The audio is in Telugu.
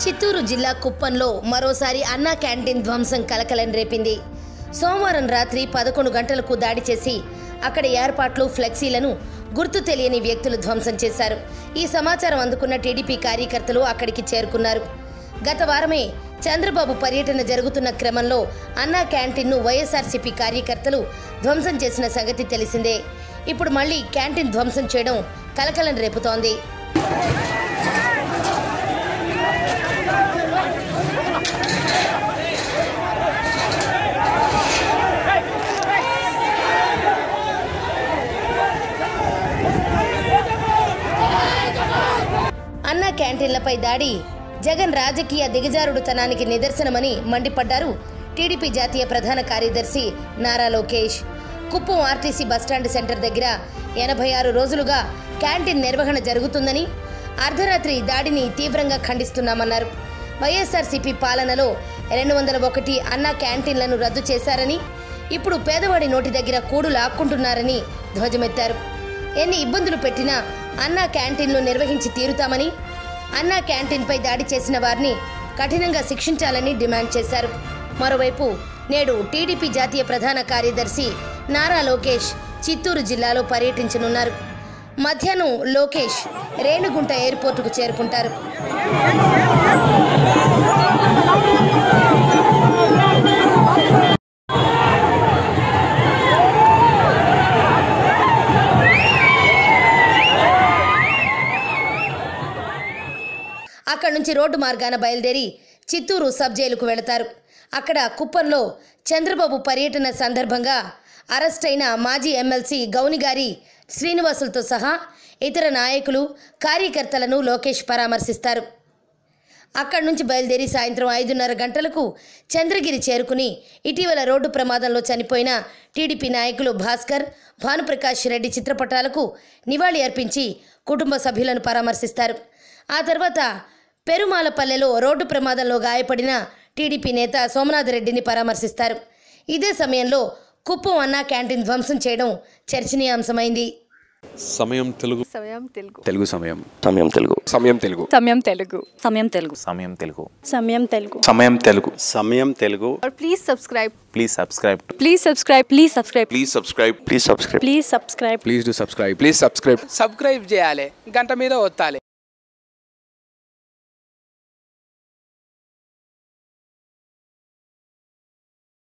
చిత్తూరు జిల్లా కుప్పంలో మరోసారి అన్నా క్యాంటీన్ ధ్వంసం కలకలం రేపింది సోమవారం రాత్రి పదకొండు గంటలకు దాడి చేసి అక్కడ ఏర్పాట్లు ఫ్లెక్సీలను గుర్తు తెలియని వ్యక్తులు ధ్వంసం చేశారు ఈ సమాచారం అందుకున్న టీడీపీ కార్యకర్తలు అక్కడికి చేరుకున్నారు గత వారమే చంద్రబాబు పర్యటన జరుగుతున్న క్రమంలో అన్నా క్యాంటీన్ను వైఎస్ఆర్సీపీ కార్యకర్తలు ధ్వంసం చేసిన సంగతి తెలిసిందే ఇప్పుడు మళ్ళీ క్యాంటీన్ ధ్వంసం చేయడం కలకలం రేపుతోంది అన్నా క్యాంటీన్లపై దాడి జగన్ రాజకీయ దిగజారుడుతనానికి నిదర్శనమని మండిపడ్డారు టీడీపీ జాతీయ ప్రధాన కార్యదర్శి Nara Lokesh Kuppam RTC bus stand centre దగ్గర ఎనభై ఆరు రోజులుగా క్యాంటీన్ నిర్వహణ జరుగుతుందని అర్ధరాత్రి దాడిని తీవ్రంగా ఖండిస్తున్నామన్నారు వైఎస్ఆర్సీపీ పాలనలో రెండు వందల ఒకటి అన్నా క్యాంటీన్లను రద్దు చేశారని ఇప్పుడు పేదవాడి నోటి దగ్గర కూడు లాక్కుంటున్నారని ధ్వజమెత్తారు ఎన్ని ఇబ్బందులు పెట్టినా అన్నా క్యాంటీన్లు నిర్వహించి తీరుతామని అన్నా క్యాంటీన్పై దాడి చేసిన వారిని కఠినంగా శిక్షించాలని డిమాండ్ చేశారు మరోవైపు నేడు టీడీపీ జాతీయ ప్రధాన కార్యదర్శి నారా లోకేష్ చిత్తూరు జిల్లాలో పర్యటించనున్నారు మధ్యాహ్నం లోకేష్ రేణుగుంట ఎయిర్పోర్టుకు చేరుకుంటారు అక్కడి నుంచి రోడ్డు మార్గాన బయలుదేరి చిత్తూరు సబ్ జైలుకు వెళతారు అక్కడ కుప్పంలో చంద్రబాబు పర్యటన సందర్భంగా అరెస్ట్ అయిన మాజీ ఎమ్మెల్సీ గౌనిగారి శ్రీనివాసులతో సహా ఇతర నాయకులు కార్యకర్తలను లోకేష్ పరామర్శిస్తారు అక్కడి నుంచి బయలుదేరి సాయంత్రం ఐదున్నర గంటలకు చంద్రగిరి చేరుకుని ఇటీవల రోడ్డు ప్రమాదంలో చనిపోయిన టీడీపీ నాయకులు భాస్కర్ భానుప్రకాష్ రెడ్డి చిత్రపటాలకు నివాళి అర్పించి కుటుంబ సభ్యులను పరామర్శిస్తారు ఆ తర్వాత పెరుమాలపల్లెలో రోడ్డు ప్రమాదంలో గాయపడిన టీడీపీ నేత సోమనాథ్ రెడ్డిని పరామర్శిస్తారు ఇదే సమయంలో కుప్పం అన్నా క్యాంటీన్ ధ్వంసం చేయడం చర్చనీయాంశమైంది సమయం తెలుగు సమయం తెలుగు తెలుగు సమయం సమయం తెలుగు సమయం తెలుగు సమయం తెలుగు సమయం తెలుగు సమయం తెలుగు సమయం తెలుగు సమయం తెలుగు సమయం తెలుగు और please subscribe please subscribe please subscribe please subscribe please subscribe please subscribe please subscribe please do subscribe please subscribe subscribe చేయాలి గంట మీద ఒత్తాలి